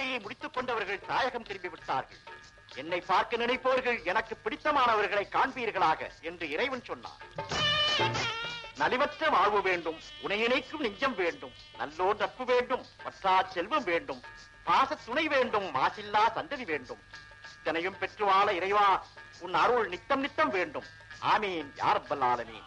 வாழ்க்கையை முடித்துக் கொண்டவர்கள் தாயகம் திரும்பி விட்டார்கள் என்னை பார்க்க நினைப்பவர்கள் எனக்கு பிடித்தமானவர்களை காண்பீர்களாக என்று இறைவன் சொன்னார் நலிவற்ற வாழ்வு வேண்டும் உனை இணைக்கும் நெஞ்சம் வேண்டும் நல்லோர் நட்பு வேண்டும் வற்றா செல்வம் வேண்டும் பாச துணை வேண்டும் மாசில்லா சந்ததி வேண்டும் இத்தனையும் பெற்று வாழ இறைவா உன் அருள் நித்தம் நித்தம் வேண்டும் ஆமீன் யார் ஆலமீன்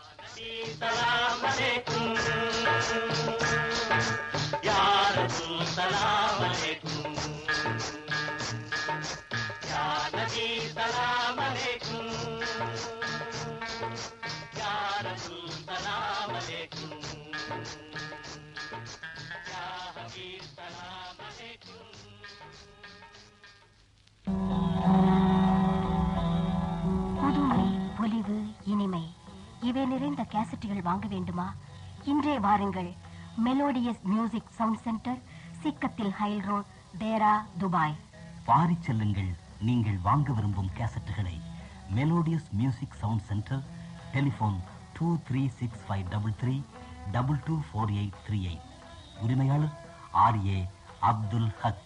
புதுமை பொலிவு இனிமை இவை நிறைந்த கேசட்டுகள் வாங்க வேண்டுமா இன்றே வாருங்கள் மெலோடியஸ் மியூசிக் சவுண்ட் சென்டர் சிக்கத்தில் ஹைல் ரோட் தேரா துபாய் பாரிச் செல்லுங்கள் நீங்கள் வாங்க விரும்பும் கேசட்டுகளை melodious music sound centre telephone two three six five double three double two four eight three eight உரிமையாளர் ஆர் ஏ அப்துல் ஹக்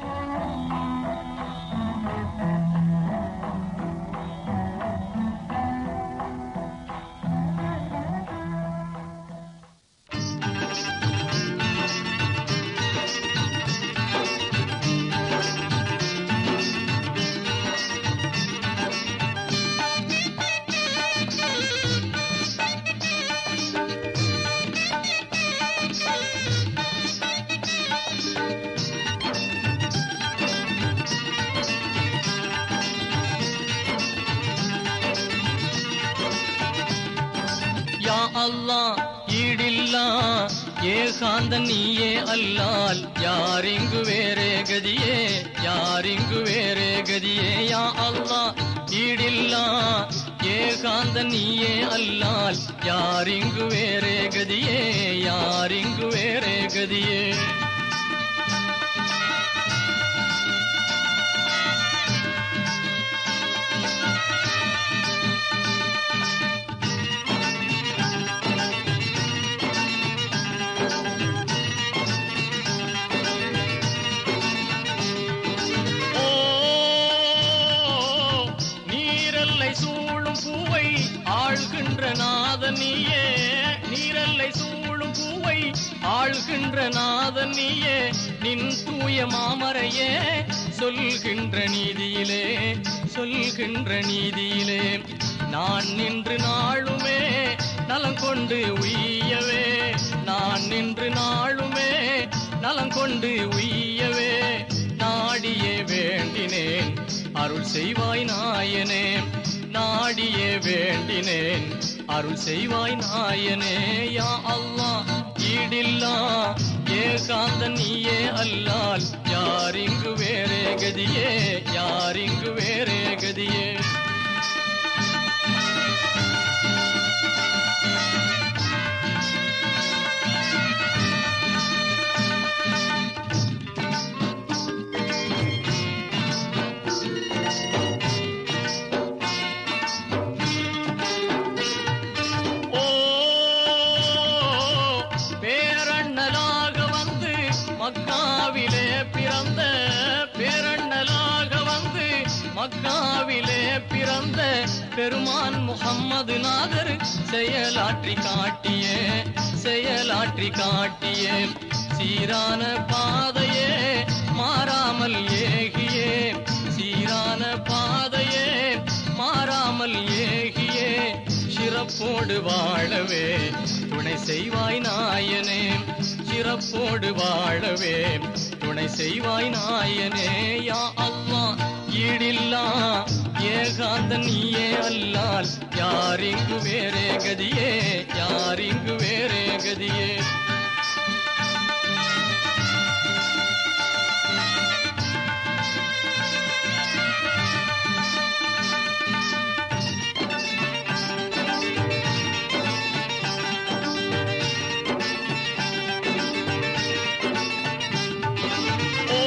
யா அல்லாஹ் ஈடில்லா ஏகாந்த நீயே அல்லால் யாரிங்கு வேறே கதியே யாரிங்கு வேறே கதியே யா அல்லாஹ் ஈடில்லா ஏகாந்த நீயே அல்லால் யாரிங்கு வேறே கதியே யாரிங்கு வேறே கதியே ஓ நீரல்லை சூழும் பூவை ஆள்கின்ற நாதன் நீயே நீரல்லை சூழும் பூவை ஆள்கின்ற நாதன் நீயே நின் தூய மாமரையே சொல்கின்ற நீதியிலே சொல்கின்ற நீதியிலே நான் நின்று நாளுமே நலம் கொண்டு உய்யவே நான் நின்று நாளுமே நலம் கொண்டு உய்யவே நாடியே வேண்டினேன் அருள் செய்வாய் நாயனே நாடியே வேண்டினேன் அருள் செய்வாய் நாயனே யா அல்லாஹ் ஈடில்லா ஏகாந்த நீயே அல்லால் யாரிங்கு வேறே கதியே யாரிங்கு வேறே கதியே ஓ பேரண்ணலாக வந்து மக்காவிலே பிறந்த பேரண்ணலாக வந்து மக்காவிலே பிறந்த பெருமான் முகம்மது நாதர் செயலாற்றி காட்டியே செயலாற்றி காட்டியே சீரான பாதையே மாறாமல் ஏகியே சீரான பாதையே மாறாமல் ஏகியே சிறப்போடு வாழவே துணை செய்வாய் நாயனே சிறப்போடு வாழவே துணை செய்வாய் நாயனே யா அல்லாஹ் ஈடில்லா ஏகாந்த நீயே அல்லால் யாரிங்கு வேறே கதியே யாரிங்கு வேறே கதியே ஓ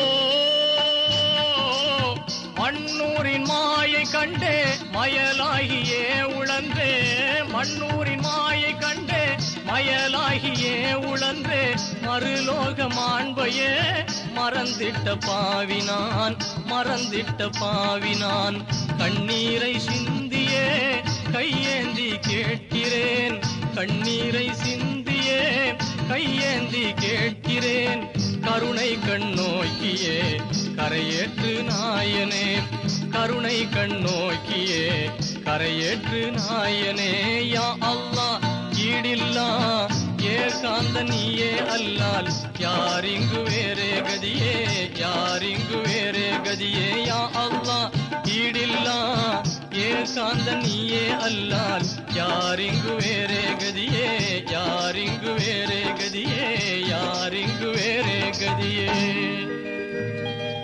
மண்ணூரின் மாயை கண்டே மயலாகியே உழன்றே மண்ணூரின் மாயை கண்டே மயலாகியே உழன்றே மறுலோக மாண்பையே மறந்திட்ட பாவினான் மறந்திட்ட பாவினான் கண்ணீரை சிந்தியே கையேந்தி கேட்கிறேன் கண்ணீரை சிந்தியே கையேந்தி கேட்கிறேன் கருணை கண்ணோக்கியே கரையேற்று நாயனே கருணை கண்ணோக்கியே கரையேற்று நாயனே யா அல்லாஹ் ஈடில்லா ஏகாந்த நீயே அல்லால் யாரிங்கு வேறே கதியே யாரிங்கு வேறே கதியே யா அல்லாஹ் ஈடில்லா ஏகாந்த நீயே அல்லால் யாரிங்கு வேறே கதியே யாரிங்கு வேறே கதியே யாரிங்கு வேறே கதியே